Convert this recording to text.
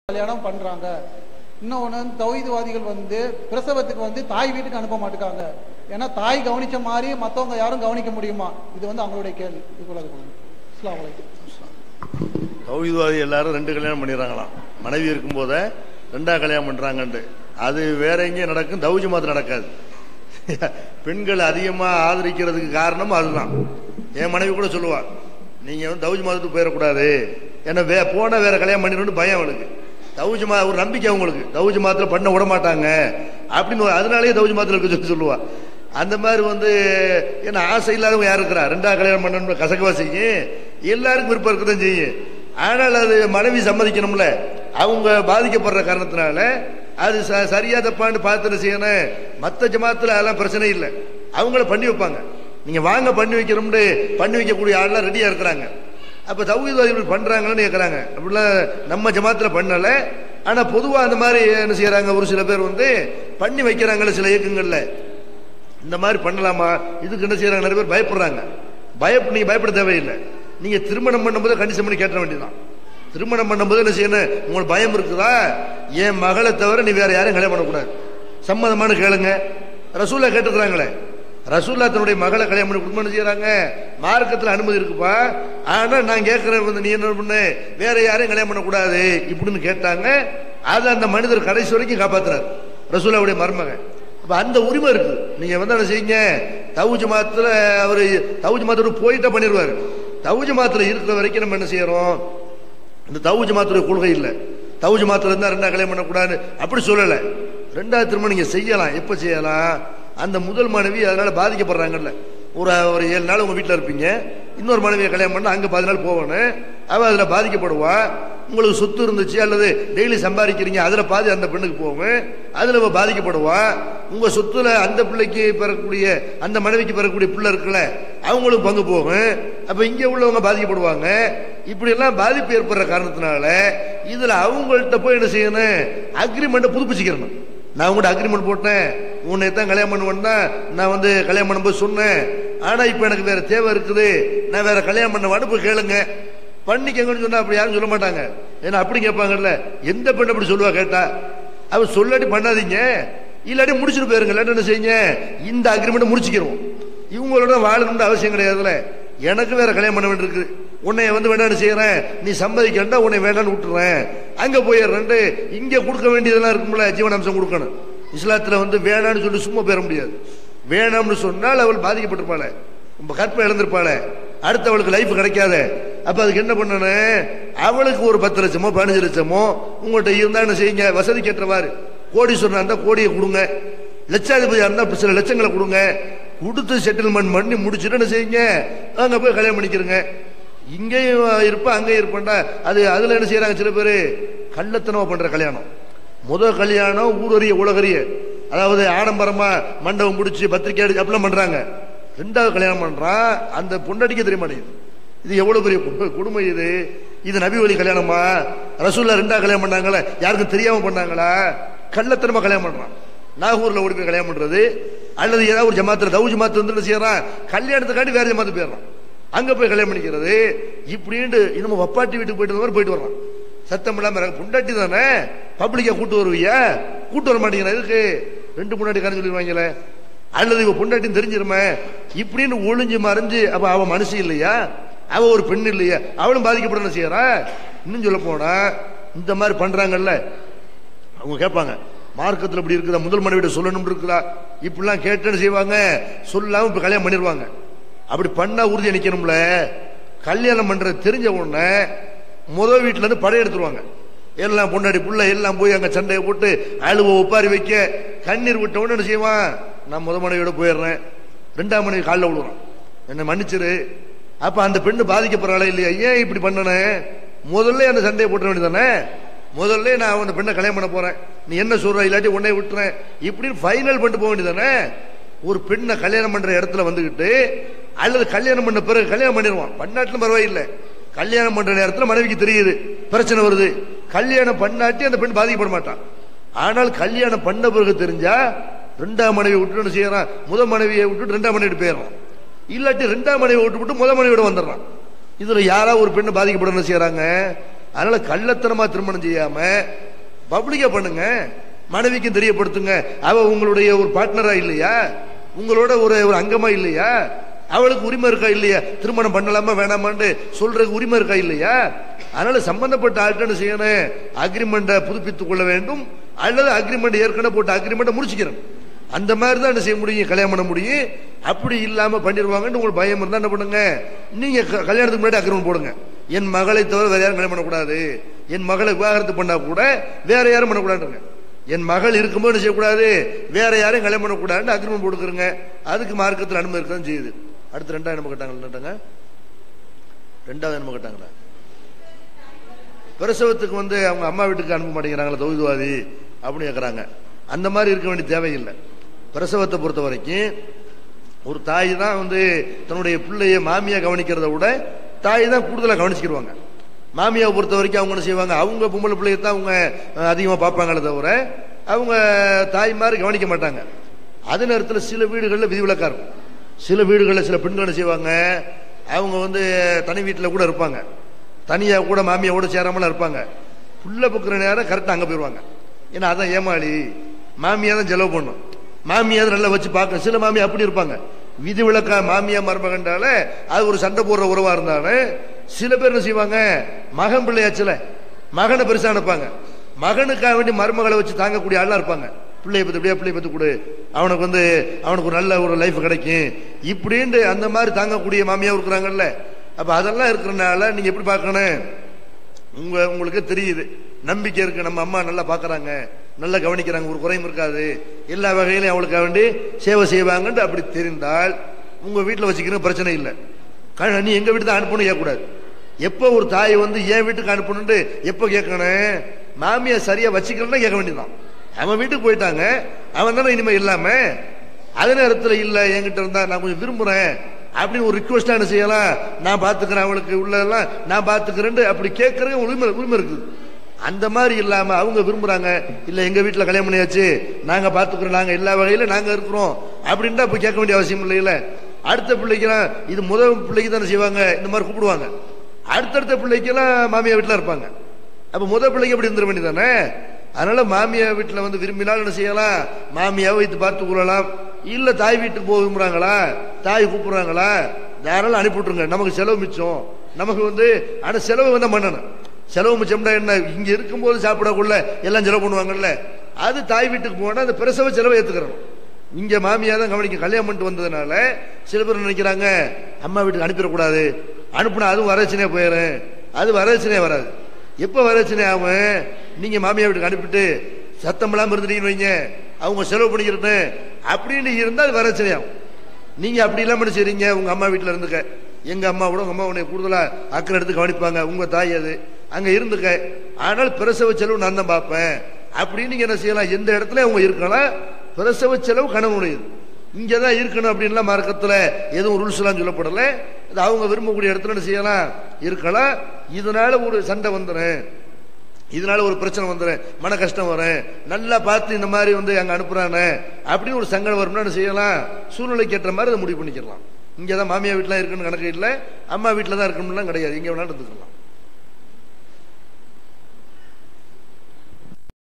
கல்யாணம் பண்றாங்க இன்னொன்று தௌஹீத்வாதிகள் வந்து பிரசவத்துக்கு வந்து தாய் வீட்டுக்கு அனுப்ப மாட்டுக்காங்க ஏன்னா தாய் கவனிச்ச மாதிரி மற்றவங்க யாரும் கவனிக்க முடியுமா இது வந்து அவங்களுடைய கேள்வி இதுக்குள்ள அது கொடுங்க அஸ்ஸலாமு அலைக்கும் தௌஹீத்வாதி எல்லாரும் ரெண்டு கல்யாணம் பண்ணிடுறாங்களாம் மனைவி இருக்கும்போதே ரெண்டா கல்யாணம் பண்றாங்கன்ட்டு அது வேற எங்கேயும் நடக்கும் தௌஜி மாத்திரம் நடக்காது பெண்கள் அதிகமா ஆதரிக்கிறதுக்கு காரணம் அதுதான் என் மனைவி கூட சொல்லுவா நீங்க வந்து தௌஜி மாதத்துக்கு போயிடக்கூடாது ஏன்னா வே போனா வேற கல்யாணம் பண்ணிடணும்னு பயம் அவளுக்கு தௌஜி மா ஒரு நம்பிக்கை அவங்களுக்கு தௌஜி மாத்திர பண்ண விட மாட்டாங்க அப்படின்னு ஒரு- அதனாலேயே தௌஜி மாத்திர இருக்க சொல்லி சொல்லுவா அந்த மாதிரி வந்து ஏன்னா ஆசை இல்லாதவங்க யார் இருக்கிறா ரெண்டா கல்யாணம் பண்ணணும்னு கசக்கவா செய்யும் எல்லாருக்கும் விருப்பம் இருக்கதான் செய்யும் ஆனால் அது மனைவி சம்மதிக்கணும்ல அவங்க பாதிக்கப்படுற காரணத்தினால அது ச- சரியா தப்பான்னு பார்த்துட்டு செய்யணும் மற்ற ஜமாத்துல அதெல்லாம் பிரச்சனை இல்லை அவங்கள பண்ணி வைப்பாங்க நீங்க வாங்க பண்ணி வைக்கிறோம்னு பண்ணி வைக்கக்கூடிய ஆள்லாம் ரெடியா இருக்கிறாங்க அப்ப தௌஹீத்வாதிகள் பண்றாங்கன்னு கேட்கறாங்க அப்படிலாம் நம்ம ஜமாத்துல பண்ணல ஆனா பொதுவா அந்த மாதிரி என்ன செய்யறாங்க ஒரு சில பேர் வந்து பண்ணி வைக்கிறாங்கல்ல சில இயக்கங்கள்ல இந்த மாதிரி பண்ணலாமா இதுக்கு என்ன செய்யறாங்க நிறைய பேர் பயப்படுறாங்க பயப்ப நீங்க பயப்பட தேவையில்லை நீங்க திருமணம் பண்ணும்போது கண்டிஷன் பண்ணி கேட்ட வேண்டியதான் திருமணம் பண்ணும்போது என்ன செய்யணும் உங்களுக்கு பயம் இருக்குதா என் மகளை தவிர நீ வேற யாரையும் கல்யாணம் பண்ணக்கூடாது சம்மதமான கேளுங்க ரசூல்லா கேட்டுக்கிறாங்களே ரசூல்லா தன்னுடைய மகளை கல்யாணம் பண்ணி குடும்பம் செய்யறாங்க மார்க்கத்துல அனுமதி இருக்குப்பா ஆனா நான் கேட்கிறேன் வந்து நீ என்ன பண்ணு வேற யாரையும் கல்யாணம் பண்ணக்கூடாது இப்படின்னு கேட்டாங்க அதை அந்த மனிதர் கடைசி வரைக்கும் காப்பாத்துறாரு ரசூலாவுடைய மருமகன் அப்ப அந்த உரிமை இருக்கு நீங்க வந்து என்ன செய்யுங்க தவுஜ் மாத்துல அவரு தவுஜ் மாத்தோட போயிட்டா பண்ணிடுவாரு தவுஜ் மாத்துல இருக்கிற வரைக்கும் நம்ம என்ன செய்யறோம் இந்த தவுஜ் மாத்துடைய கொள்கை இல்லை தவுஜ் மாத்திரம் இருந்தா ரெண்டா கல்யாணம் பண்ணக்கூடாது அப்படி சொல்லல ரெண்டாவது திரும்ப நீங்க செய்யலாம் எப்ப செய்யலாம் அந்த முதல் மனைவி அதனால பாதிக்கப்படுறாங்கல்ல ஒரு ஒரு ஏழு நாள் உங்க வீட்டில் இருப்பீங்க இன்னொரு மனைவியை கல்யாணம் பண்ணா அங்க பாதி நாள் போகணும் அவ அதுல பாதிக்கப்படுவா உங்களுக்கு சொத்து இருந்துச்சு அல்லது டெய்லி சம்பாதிக்கிறீங்க அதுல பாதி அந்த பெண்ணுக்கு போகும் அதுல அவ பாதிக்கப்படுவா உங்க சொத்துல அந்த பிள்ளைக்கு பெறக்கூடிய அந்த மனைவிக்கு பெறக்கூடிய பிள்ளை இருக்குல்ல அவங்களுக்கு பங்கு போகும் அப்ப இங்க உள்ளவங்க பாதிக்கப்படுவாங்க இப்படி எல்லாம் பாதிப்பு ஏற்படுற காரணத்தினால இதுல அவங்கள்ட்ட போய் என்ன செய்யணும் அக்ரிமெண்ட் புதுப்பிச்சுக்கிறணும் நான் உங்கள்கிட்ட அக்ரிமெண்ட் போட்டேன் உன்னை தான் கல்யாணம் பண்ணுவேன்னா நான் வந்து கல்யாணம் பண்ணும்போது சொன்னேன் ஆனா இப்ப எனக்கு வேற தேவை இருக்குது நான் வேற கல்யாணம் பண்ண போய் கேளுங்க பண்ணிக்கங்கன்னு சொன்னா அப்படி யாரும் சொல்ல மாட்டாங்க ஏன்னா அப்படி கேட்பாங்கல்ல எந்த பெண் அப்படி சொல்லுவா கேட்டா அவ சொல்லாட்டி பண்ணாதீங்க இல்லாட்டி முடிச்சுட்டு போயிருங்க இல்லாட்டி என்ன செய்யுங்க இந்த அக்ரிமெண்ட் முடிச்சுக்கிறோம் இவங்களோட வாழணும்னு அவசியம் கிடையாதுல எனக்கு வேற கல்யாணம் பண்ண வேண்டியிருக்கு உன்னை வந்து வேண்டாம்னு செய்யறேன் நீ சம்மதிக்கண்டா உன்னை வேண்டாம்னு விட்டுறேன் அங்க போயிடுறேன் இங்க கொடுக்க வேண்டியதெல்லாம் இருக்கும்ல ஜீவனாம்சம் கொடுக்கணும் இஸ்லாத்துல வந்து வேணாம்னு சொல்லி சும்மா பெற முடியாது வேணாம்னு சொன்னால் அவள் பாதிக்கப்பட்டிருப்பாளே ரொம்ப கற்பை இழந்திருப்பாளே அடுத்து அவளுக்கு லைஃப் கிடைக்காத அப்ப அதுக்கு என்ன பண்ணணும் அவளுக்கு ஒரு பத்து லட்சமோ பதினஞ்சு லட்சமோ உங்கள்கிட்ட இருந்தா என்ன செய்யுங்க வசதி கேட்டவாறு கோடீஸ்வரனா இருந்தா கோடியை கொடுங்க லட்சாதிபதியா இருந்தா சில லட்சங்களை கொடுங்க கொடுத்து செட்டில்மெண்ட் பண்ணி முடிச்சுட்டு என்ன செய்யுங்க அங்க போய் கல்யாணம் பண்ணிக்கிறங்க இங்கேயும் இருப்பா அங்கேயும் இருப்பேன்டா அது அதுல என்ன செய்யறாங்க சில பேர் கள்ளத்தனமா பண்ற கல்யாணம் முதல் கல்யாணம் ஊரறிய உலகறிய அதாவது ஆடம்பரமா மண்டபம் முடிச்சு பத்திரிக்கை அடிச்சு அப்படிலாம் பண்றாங்க ரெண்டாவது கல்யாணம் பண்றான் அந்த பொண்டாட்டிக்கே தெரிய மாட்டேங்குது இது எவ்வளவு பெரிய கு- கொடுமை இது இது நபி வழி கல்யாணமா ரசூல்லா ரெண்டாவது கல்யாணம் பண்ணாங்களே யாருக்கும் தெரியாம பண்ணாங்களா கள்ளத்தனமா கல்யாணம் பண்றான் நாகூர்ல ஓடி போய் கல்யாணம் பண்றது அல்லது ஏதாவது ஒரு ஜமாத்துல தவு ஜமாத்து வந்து என்ன செய்யறான் கல்யாணத்துக்காண்டி வேற ஜமாத்து போயிடுறான் அங்க போய் கல்யாணம் பண்ணிக்கிறது இப்படின்ட்டு இன்னும் வப்பாட்டி வீட்டுக்கு போயிட்டு வந்த மாதிரி போயிட்டு வர்றான் சத்தம் இல்லாம இறங்க. பொண்டாட்டி தானே பப்ளிக்கா கூட்டு வருவியா கூட்டு வர மாட்டேங்கிற இதுக்கு ரெண்டு பொண்டாட்டி காரன் சொல்லிடுவாங்களே அல்லது இவ பொண்டாட்டின்னு தெரிஞ்சிருமே இப்படின்னு ஒளிஞ்சு மறைஞ்சு அப்ப அவ மனுஷி இல்லையா அவ ஒரு பெண் இல்லையா அவளும் பாதிக்கப்பட செய்யறா இன்னும் சொல்ல போனா இந்த மாதிரி பண்றாங்கல்ல அவங்க கேட்பாங்க மார்க்கத்தில் இப்படி இருக்குதா முதல் மனைவிட சொல்லணும் இருக்குதா இப்படிலாம் கேட்டுன்னு செய்வாங்க சொல்லாம இப்ப கல்யாணம் பண்ணிடுவாங்க அப்படி பண்ணா உறுதியா நிக்கணும்ல கல்யாணம் பண்ற தெரிஞ்ச உடனே முதல் வீட்டுல இருந்து படையெடுத்துருவாங்க எல்லாம் பொண்டாடி புள்ள எல்லாம் போய் அங்க சண்டையை போட்டு அழுவ ஒப்பாரி வைக்க கண்ணீர் விட்ட உடனே என்ன செய்வான் நான் முத மனைவியோட போயிடுறேன் ரெண்டாம் மனைவி காலில் விழுறான் என்னை மன்னிச்சிரு அப்ப அந்த பெண்ணு பாதிக்கப்படுறாளே இல்லையா ஏன் இப்படி பண்ணனே முதல்ல அந்த சண்டையை போட்ட வேண்டியதானே முதல்ல நான் அந்த பெண்ணை கல்யாணம் பண்ண போறேன் நீ என்ன சொல்ற இல்லாட்டி உன்னை விட்டுறேன் இப்படின்னு ஃபைனல் பண்ணிட்டு போக வேண்டியதானே ஒரு பெண்ணை கல்யாணம் பண்ற இடத்துல வந்துகிட்டு அல்லது கல்யாணம் பண்ண பிறகு கல்யாணம் பண்ணிடுவான் பண்ணாட்டிலும் பரவாயில்லை கல்யாணம் பண்ற நேரத்துல மனைவிக்கு தெரியுது பிரச்சனை வருது கல்யாணம் பண்ணாட்டி அந்த பெண் பாதிக்கப்பட மாட்டான் ஆனால் கல்யாணம் பண்ண பிறகு தெரிஞ்சா ரெண்டாம் மனைவி விட்டு என்ன செய்யறான் முத மனைவியை விட்டுட்டு ரெண்டாம் மனைவி போயிடுறான் இல்லாட்டி ரெண்டாம் மனைவி விட்டு விட்டு முத மனைவியோட வந்துடுறான் இதுல யாரா ஒரு பெண்ணு பாதிக்கப்படணும் செய்யறாங்க அதனால கள்ளத்தனமா திருமணம் செய்யாம பப்ளிக்கா பண்ணுங்க மனைவிக்கும் தெரியப்படுத்துங்க அவ உங்களுடைய ஒரு பார்ட்னரா இல்லையா உங்களோட ஒரு ஒரு அங்கமா இல்லையா அவளுக்கு உரிமை இருக்கா இல்லையா திருமணம் பண்ணலாமா வேணாமான்னு சொல்றதுக்கு உரிமை இருக்கா இல்லையா அதனால சம்பந்தப்பட்ட ஆள்கிட்ட என்ன செய்யணும் அக்ரிமெண்ட்டை புதுப்பித்துக் கொள்ள வேண்டும் அல்லது அக்ரிமெண்ட் ஏற்கனவே போட்ட அக்ரிமெண்ட்டை முடிச்சுக்கிறேன் அந்த மாதிரி தான் என்ன செய்ய முடியும் கல்யாணம் பண்ண முடியும் அப்படி இல்லாம பண்ணிடுவாங்கன்னு உங்களுக்கு பயம் இருந்தா என்ன பண்ணுங்க நீங்க க- கல்யாணத்துக்கு முன்னாடி அக்ரிமெண்ட் போடுங்க என் மகளை தவிர வேற யாரும் கல்யாணம் பண்ணக்கூடாது என் மகளை விவாகரத்து பண்ணா கூட வேற யாரும் பண்ணக்கூடாதுங்க என் மகள் இருக்கும்போது என்ன செய்யக்கூடாது வேற யாரையும் கல்யாணம் பண்ணக்கூடாதுன்னு அக்ரிமெண்ட் போட்டுக்கிறங்க அதுக்கு மார்க்கத்தில் அனுமதி இருக்கதான் செய்யுது அடுத்து ரெண்டாவது நம்ம கேட்டாங்க என்னட்டாங்க ரெண்டாவது நம்ம கேட்டாங்களா பிரசவத்துக்கு வந்து அவங்க அம்மா வீட்டுக்கு அனுப்ப மாட்டேங்கிறாங்களா தொகுதிவாதி அப்படின்னு கேட்குறாங்க அந்த மாதிரி இருக்க வேண்டிய தேவையில்லை பிரசவத்தை பொறுத்த வரைக்கும் ஒரு தாய் தான் வந்து தன்னுடைய பிள்ளைய மாமியா கவனிக்கிறத விட தாய் தான் கூடுதலாக கவனிச்சுக்கிடுவாங்க மாமியாவை பொறுத்த வரைக்கும் அவங்க என்ன செய்வாங்க அவங்க பொம்பளை பிள்ளைய தான் அவங்க அதிகமாக பார்ப்பாங்களே தவிர அவங்க தாய் மாதிரி கவனிக்க மாட்டாங்க அதே நேரத்தில் சில வீடுகளில் விதிவிலக்கா இருக்கும் சில வீடுகளில் சில பெண்கள் என்ன செய்வாங்க அவங்க வந்து தனி வீட்டில் கூட இருப்பாங்க தனியாக கூட மாமியாவோட சேராமலாம் இருப்பாங்க புள்ள புக்கிற நேரம் கரெக்டாக அங்கே போயிடுவாங்க ஏன்னா அதான் ஏமாளி மாமியா தான் செலவு பண்ணும் மாமியா தான் நல்லா வச்சு பார்க்க சில மாமியா அப்படி இருப்பாங்க விதி விளக்கா மாமியா மருமகன்றால அது ஒரு சண்டை போடுற உறவா இருந்தாலும் சில பேர் என்ன செய்வாங்க மகன் பிள்ளையாச்சுல மகனை பெருசா அனுப்பாங்க மகனுக்காக வேண்டி மருமகளை வச்சு தாங்கக்கூடிய ஆள்லாம் இருப்பாங்க பிள்ளைய பத்தி இப்படியே பிள்ளைய பத்தி கொடு அவனுக்கு வந்து அவனுக்கு ஒரு நல்ல ஒரு லைஃப் கிடைக்கும் இப்படின்ட்டு அந்த மாதிரி தாங்கக்கூடிய மாமியா இருக்கிறாங்கல்ல அப்ப அதெல்லாம் இருக்கிறனால நீங்க எப்படி பார்க்கணும் உங்க உங்களுக்கு தெரியுது நம்பிக்கை இருக்கு நம்ம அம்மா நல்லா பார்க்கறாங்க நல்லா கவனிக்கிறாங்க ஒரு குறையும் இருக்காது எல்லா வகையிலும் அவளுக்கு வேண்டி சேவை செய்வாங்கன்னு அப்படி தெரிந்தால் உங்க வீட்டில் வச்சுக்கிற பிரச்சனை இல்லை க- நீ எங்க வீட்டு தான் அனுப்பணும் கேட்கக்கூடாது எப்போ ஒரு தாய் வந்து என் வீட்டுக்கு அனுப்பணும்னு எப்போ கேட்கணும் மாமியை சரியா வச்சுக்கலன்னா கேட்க வேண்டியதுதான் அவன் வீட்டுக்கு போயிட்டாங்க அவன் தானே இனிமே இல்லாம அதே நேரத்தில் இல்ல என்கிட்ட இருந்தா நான் கொஞ்சம் விரும்புறேன் அப்படின்னு ஒரு ரிக்வஸ்டா என்ன செய்யலாம் நான் பாத்துக்கிறேன் அவளுக்கு உள்ளதெல்லாம் நான் பாத்துக்கிறேன் அப்படி கேட்கறது உரிமை உரிமை இருக்குது அந்த மாதிரி இல்லாம அவங்க விரும்புறாங்க இல்ல எங்க வீட்டுல கல்யாணம் பண்ணியாச்சு நாங்க பாத்துக்கிறோம் நாங்க எல்லா வகையில நாங்க இருக்கிறோம் அப்படின்ட்டு அப்ப கேட்க வேண்டிய அவசியம் இல்லையில அடுத்த பிள்ளைக்கெல்லாம் இது முதல் பிள்ளைக்கு தானே செய்வாங்க இந்த மாதிரி கூப்பிடுவாங்க அடுத்தடுத்த பிள்ளைக்கெல்லாம் மாமியா வீட்டுல இருப்பாங்க அப்ப முத பிள்ளைக்கு அப்படி இருந்துட வேண்டியதானே அதனால மாமியா வீட்டுல வந்து விரும்பினால் என்ன செய்யலாம் மாமியாவை வைத்து பார்த்து கொள்ளலாம் இல்ல தாய் வீட்டுக்கு போக விரும்புறாங்களா தாய் கூப்பிடுறாங்களா தாராளம் அனுப்பி விட்டுருங்க நமக்கு செலவு மிச்சம் நமக்கு வந்து ஆனா செலவு வந்து பண்ணணும் செலவு மிச்சம்னா என்ன இங்க இருக்கும்போது சாப்பிடக்குள்ள எல்லாம் செலவு பண்ணுவாங்கல்ல அது தாய் வீட்டுக்கு போனா அந்த பிரசவ செலவை ஏத்துக்கிறோம் இங்க மாமியா தான் கவனிக்க கல்யாணம் பண்ணிட்டு வந்ததுனால சில பேர் நினைக்கிறாங்க அம்மா வீட்டுக்கு அனுப்பிடக்கூடாது அனுப்புனா அதுவும் வரட்சணையா போயிடும் அது வரட்சணையா வராது எப்ப வரட்சணை ஆகும் நீங்க மாமியா வீட்டுக்கு அனுப்பிட்டு சத்தம் இல்லாம இருந்துட்டீங்கன்னு வைங்க அவங்க செலவு பண்ணிக்கிறட்டு அப்படின்னு இருந்தா அது வரட்சணை ஆகும் நீங்க அப்படி இல்லாம என்ன செய்றீங்க உங்க அம்மா வீட்டுல இருந்துக்க எங்க அம்மா கூட உங்க அம்மா உன்னை கூடுதலா அக்கறை எடுத்து கவனிப்பாங்க உங்க தாய் அது அங்க இருந்துக்க ஆனால் பிரசவ செலவு நான் தான் பார்ப்பேன் அப்படின்னு நீங்க என்ன செய்யலாம் எந்த இடத்துல அவங்க இருக்கலாம் பிரசவ செலவு கணவனுடையது இங்கதான் இருக்கணும் அப்படின்லாம் மார்க்கத்துல எதுவும் ரூல்ஸ் எல்லாம் சொல்லப்படல அது அவங்க விரும்பக்கூடிய இடத்துல என்ன செய்யலாம் இருக்கலாம் இதனால ஒரு சண்டை வந்துடும் இதனால ஒரு பிரச்சனை வந்துடும் மன கஷ்டம் வரும் நல்லா பார்த்து இந்த மாதிரி வந்து அங்க அனுப்புறானே அப்படின்னு ஒரு சங்கடம் வரும்னா என்ன செய்யலாம் சூழ்நிலைக்கு ஏற்ற மாதிரி அதை முடிவு பண்ணிக்கலாம் இங்க தான் மாமியா வீட்டுல இருக்குன்னு கணக்கு இல்லை அம்மா வீட்டில் தான் இருக்கணும்லாம் கிடையாது இங்க வேணாலும் இருந்துக்கலாம்